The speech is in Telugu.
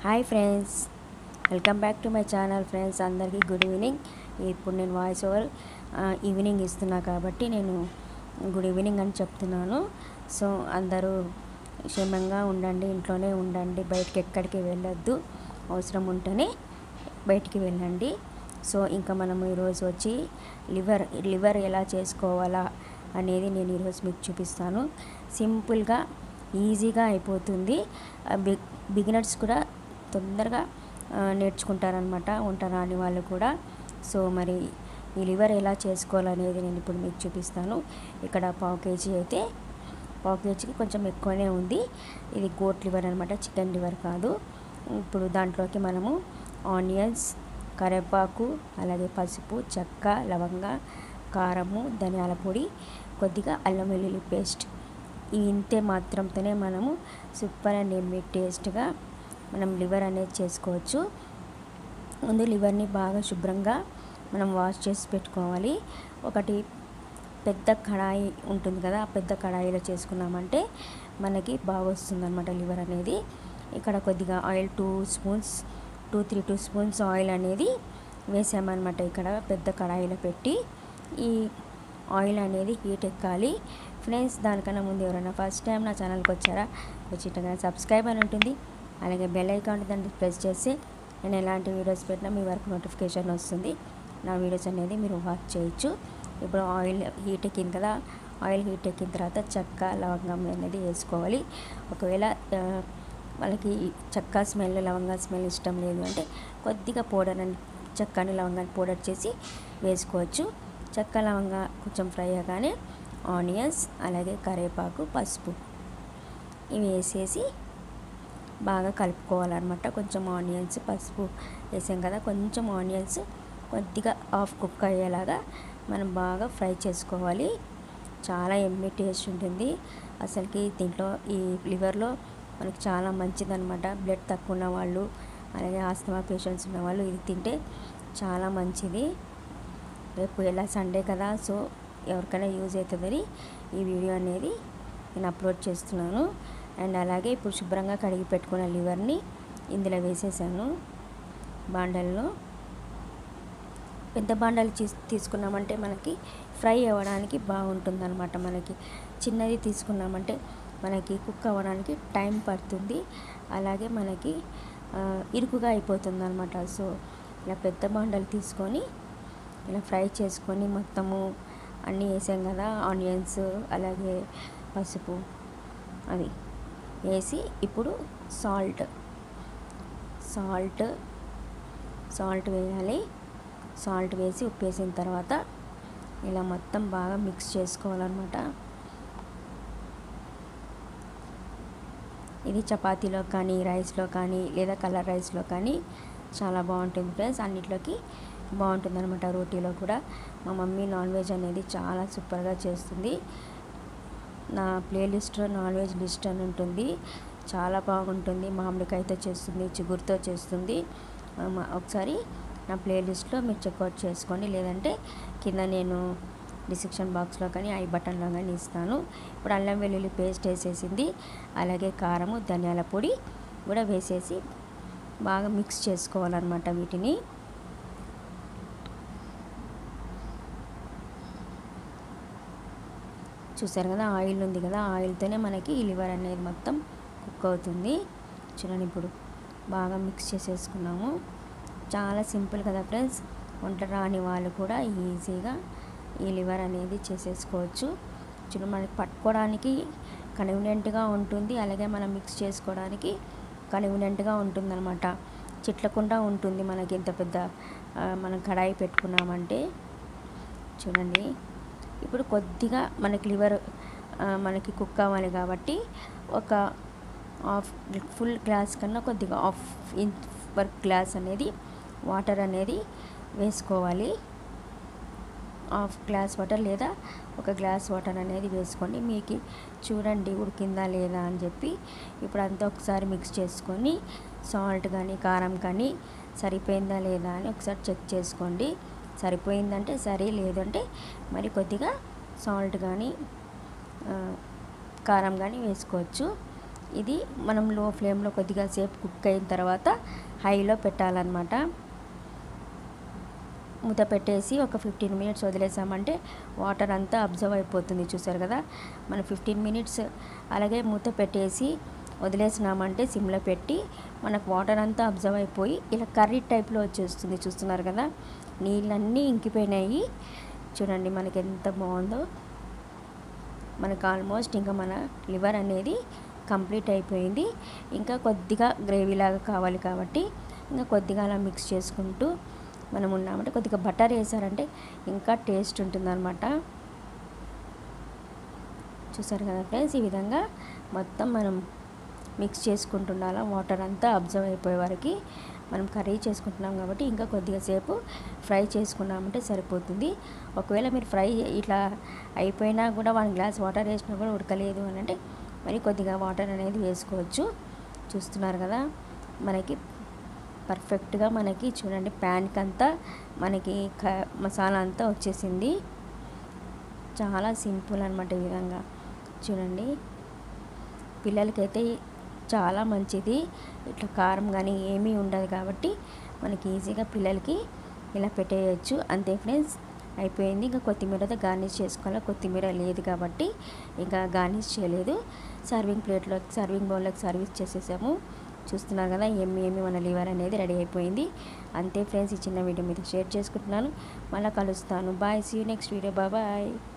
hi friends welcome back to my channel friends అందరికీ గుడ్ ఈవినింగ్ ఇప్పుడు నేను వాయిస్ ఓవర్ ఈవినింగ్ ఇస్తున్నా కాబట్టి నేను గుడ్ ఈవినింగ్ అని చెప్తున్నాను సో అందరూ క్షేమంగా ఉండండి ఇంట్లోనే ఉండండి బయటికి ఎక్కడికి వెళ్ళొద్దు అవసరం ఉంటేనే బయటికి వెళ్ళండి సో ఇంకా మనం ఈరోజు వచ్చి లివర్ లివర్ ఎలా చేసుకోవాలా అనేది నేను ఈరోజు మీకు చూపిస్తాను సింపుల్గా ఈజీగా అయిపోతుంది బిగ్ బిగినర్స్ కూడా తొందరగా ఆ, నేర్చుకుంటారనమాట వంట రాని వాళ్ళు కూడా సో మరి ఈ లివర్ ఎలా చేసుకోవాలనేది నేను ఇప్పుడు మీకు చూపిస్తాను ఇక్కడ పావు కేజీ అయితే పావు కేజీకి కొంచెం ఎక్కువనే ఉంది ఇది గోట్ లివర్ అనమాట చికెన్ లివర్ కాదు ఇప్పుడు దాంట్లోకి మనము ఆనియన్స్ కరివేపాకు అలాగే పసుపు చెక్క లవంగ కారము ధనియాల పొడి కొద్దిగా అల్లం వెల్లుల్లి పేస్ట్ ఈ ఇంతే మాత్రంతోనే మనము సూపర్ అండ్ ఎమ్మి టేస్ట్గా మనం లివర్ అనేది చేసుకోవచ్చు ముందు లివర్ని బాగా శుభ్రంగా మనం వాష్ చేసి పెట్టుకోవాలి ఒకటి పెద్ద కడాయి ఉంటుంది కదా ఆ పెద్ద కడాయిలో చేసుకున్నామంటే మనకి బాగా వస్తుంది అనమాట లివర్ అనేది ఇక్కడ కొద్దిగా oil two spoons two three two spoons oil అనేది వేసామన్నమాట ఇక్కడ పెద్ద కడాయిలో పెట్టి ఈ ఆయిల్ అనేది హీట్ ఎక్కాలి ఫ్రెండ్స్ దానికన్నా ముందు ఎవరైనా ఫస్ట్ టైం నా ఛానల్కి వచ్చారా వచ్చి ఇట్లా సబ్స్క్రైబ్ అని ఉంటుంది అలాగే బెల్ ఐకాన్ దాన్ని ప్రెస్ చేసి నేను ఎలాంటి వీడియోస్ పెట్టినా మీ వరకు నోటిఫికేషన్ వస్తుంది నా వీడియోస్ అనేది మీరు వాచ్ చేయొచ్చు ఇప్పుడు ఆయిల్ హీట్ ఎక్కింది కదా ఆయిల్ హీట్ ఎక్కిన తర్వాత చెక్క లవంగం అనేది వేసుకోవాలి ఒకవేళ ఆ, వాళ్ళకి చెక్క స్మెల్ లవంగా స్మెల్ ఇష్టం లేదు అంటే కొద్దిగా పౌడర్ అని చెక్కని లవంగాన్ని పౌడర్ చేసి వేసుకోవచ్చు చెక్క లవంగా కొంచెం ఫ్రై అవ్వగానే ఆనియన్స్ అలాగే కరివేపాకు పసుపు ఇవి వేసేసి బాగా కలుపుకోవాలన్నమాట కొంచెం ఆనియన్స్ పసుపు వేసాం కదా కొంచెం ఆనియన్స్ కొద్దిగా హాఫ్ కుక్ అయ్యేలాగా మనం బాగా ఫ్రై చేసుకోవాలి చాలా ఎమ్మి టేస్ట్ ఉంటుంది అసలుకి దీంట్లో ఈ లివర్లో మనకి చాలా మంచిదన్నమాట బ్లడ్ తక్కువ ఉన్న వాళ్ళు అలాగే ఆస్తమా పేషెంట్స్ ఉన్న వాళ్ళు ఇది తింటే చాలా మంచిది రేపు ఎలా సండే కదా సో ఎవరికైనా యూజ్ అవుతుందని ఈ వీడియో అనేది నేను అప్లోడ్ చేస్తున్నాను అండ్ అలాగే ఇప్పుడు శుభ్రంగా కడిగి పెట్టుకున్న లివర్ని ఇందులో వేసేసాను బాండల్లో పెద్ద బాండలు తీస్ తీసుకున్నామంటే మనకి ఫ్రై అవ్వడానికి బాగుంటుంది అనమాట మనకి చిన్నది తీసుకున్నామంటే మనకి కుక్ అవ్వడానికి టైం పడుతుంది అలాగే మనకి ఆ, ఇరుకుగా అయిపోతుంది అనమాట సో ఇలా పెద్ద బాండలు తీసుకొని ఇలా ఫ్రై చేసుకొని మొత్తము అన్నీ వేసాం కదా ఆనియన్స్ అలాగే పసుపు అది వేసి ఇప్పుడు సాల్ట్ సాల్ట్ సాల్ట్ వేయాలి సాల్ట్ వేసి ఉప్పు వేసిన తర్వాత ఇలా మొత్తం బాగా మిక్స్ చేసుకోవాలన్నమాట ఇది చపాతీలో కానీ రైస్లో కానీ లేదా కలర్ రైస్లో కానీ చాలా బాగుంటుంది ఫ్రెండ్స్ అన్నిట్లోకి బాగుంటుంది అనమాట రోటీలో కూడా మా మమ్మీ నాన్ వెజ్ అనేది చాలా సూపర్గా చేస్తుంది నా ప్లేలిస్ట్లో నాన్ వెజ్ లిస్ట్ అని ఉంటుంది చాలా బాగుంటుంది మామిడికాయతో చేస్తుంది చిగురుతో చేస్తుంది ఆ, మా- ఒకసారి నా ప్లేలిస్ట్లో మీరు చెక్అవుట్ చేసుకోండి లేదంటే కింద నేను డిస్క్రిప్షన్ బాక్స్లో కానీ ఐ బటన్లో కానీ ఇస్తాను ఇప్పుడు అల్లం వెల్లుల్లి పేస్ట్ వేసేసింది అలాగే కారము ధనియాల పొడి కూడా వేసేసి బాగా మిక్స్ చేసుకోవాలన్నమాట వీటిని చూసారు కదా ఆయిల్ ఉంది కదా ఆయిల్తోనే మనకి ఈ లివర్ అనేది మొత్తం కుక్ అవుతుంది చూడండి ఇప్పుడు బాగా మిక్స్ చేసేసుకున్నాము చాలా సింపుల్ కదా ఫ్రెండ్స్ వంట రాని వాళ్ళు కూడా ఈజీగా ఈ లివర్ అనేది చేసేసుకోవచ్చు చూడండి మనకి పట్టుకోవడానికి కన్వీనియంట్గా ఉంటుంది అలాగే మనం మిక్స్ చేసుకోవడానికి కన్వీనియంట్గా ఉంటుంది అనమాట చిట్లకుండా ఉంటుంది మనకి ఇంత పెద్ద ఆ, మనం కడాయి పెట్టుకున్నామంటే చూడండి ఇప్పుడు కొద్దిగా మనకి లివర్ ఆ, మనకి కుక్ అవ్వాలి కాబట్టి ఒక హాఫ్ ఫుల్ గ్లాస్ కన్నా కొద్దిగా హాఫ్ ఇంచ్ వర్క్ గ్లాస్ అనేది వాటర్ అనేది వేసుకోవాలి హాఫ్ గ్లాస్ వాటర్ లేదా ఒక గ్లాస్ వాటర్ అనేది వేసుకోండి మీకు చూడండి ఉడికిందా లేదా అని చెప్పి ఇప్పుడు అంతా ఒకసారి మిక్స్ చేసుకొని సాల్ట్ కానీ కారం కానీ సరిపోయిందా లేదా అని ఒకసారి చెక్ చేసుకోండి సరిపోయిందంటే సరే లేదంటే మరి కొద్దిగా సాల్ట్ కానీ ఆ, కారం కానీ వేసుకోవచ్చు ఇది మనం లో ఫ్లేమ్లో కొద్దిగా సేపు కుక్ అయిన తర్వాత హైలో పెట్టాలన్నమాట మూత పెట్టేసి ఒక ఫిఫ్టీన్ మినిట్స్ వదిలేసామంటే వాటర్ అంతా అబ్జర్వ్ అయిపోతుంది చూసారు కదా మన ఫిఫ్టీన్ మినిట్స్ అలాగే మూత పెట్టేసి వదిలేసినామంటే సిమ్లో పెట్టి మనకు వాటర్ అంతా అబ్జర్వ్ అయిపోయి ఇలా కర్రీ టైప్లో వచ్చేస్తుంది చూస్తున్నారు కదా నీళ్ళన్నీ ఇంకిపోయినాయి చూడండి మనకి ఎంత బాగుందో మనకు ఆల్మోస్ట్ ఇంకా మన లివర్ అనేది కంప్లీట్ అయిపోయింది ఇంకా కొద్దిగా గ్రేవీ లాగా కావాలి కాబట్టి ఇంకా కొద్దిగా అలా మిక్స్ చేసుకుంటూ మనం ఉన్నామంటే కొద్దిగా బటర్ వేసారంటే ఇంకా టేస్ట్ ఉంటుందన్నమాట చూసారు కదా ఫ్రెండ్స్ ఈ విధంగా మొత్తం మనం మిక్స్ చేసుకుంటుండాల వాటర్ అంతా అబ్జర్వ్ అయిపోయే వరకు మనం కర్రీ చేసుకుంటున్నాం కాబట్టి ఇంకా కొద్దిగా సేపు ఫ్రై చేసుకున్నామంటే సరిపోతుంది ఒకవేళ మీరు ఫ్రై ఇట్లా అయిపోయినా కూడా వన్ గ్లాస్ వాటర్ వేసినా కూడా ఉడకలేదు అని అంటే మరి కొద్దిగా వాటర్ అనేది వేసుకోవచ్చు చూస్తున్నారు కదా మనకి పర్ఫెక్ట్గా మనకి చూడండి ప్యాన్కి అంతా మనకి క మసాలా అంతా వచ్చేసింది చాలా సింపుల్ అనమాట ఈ విధంగా చూడండి పిల్లలకైతే చాలా మంచిది ఇట్లా కారం కానీ ఏమీ ఉండదు కాబట్టి మనకి ఈజీగా పిల్లలకి ఇలా పెట్టేయచ్చు అంతే ఫ్రెండ్స్ అయిపోయింది ఇంకా కొత్తిమీరతో గార్నిష్ చేసుకోవాలి కొత్తిమీర లేదు కాబట్టి ఇంకా గార్నిష్ చేయలేదు సర్వింగ్ ప్లేట్లో సర్వింగ్ బౌల్లోకి సర్వీస్ చేసేసాము చూస్తున్నారు కదా ఏమి ఏమి మన లివర్ అనేది రెడీ అయిపోయింది అంతే ఫ్రెండ్స్ ఈ చిన్న వీడియో మీద షేర్ చేసుకుంటున్నాను మళ్ళీ కలుస్తాను bye see next video bye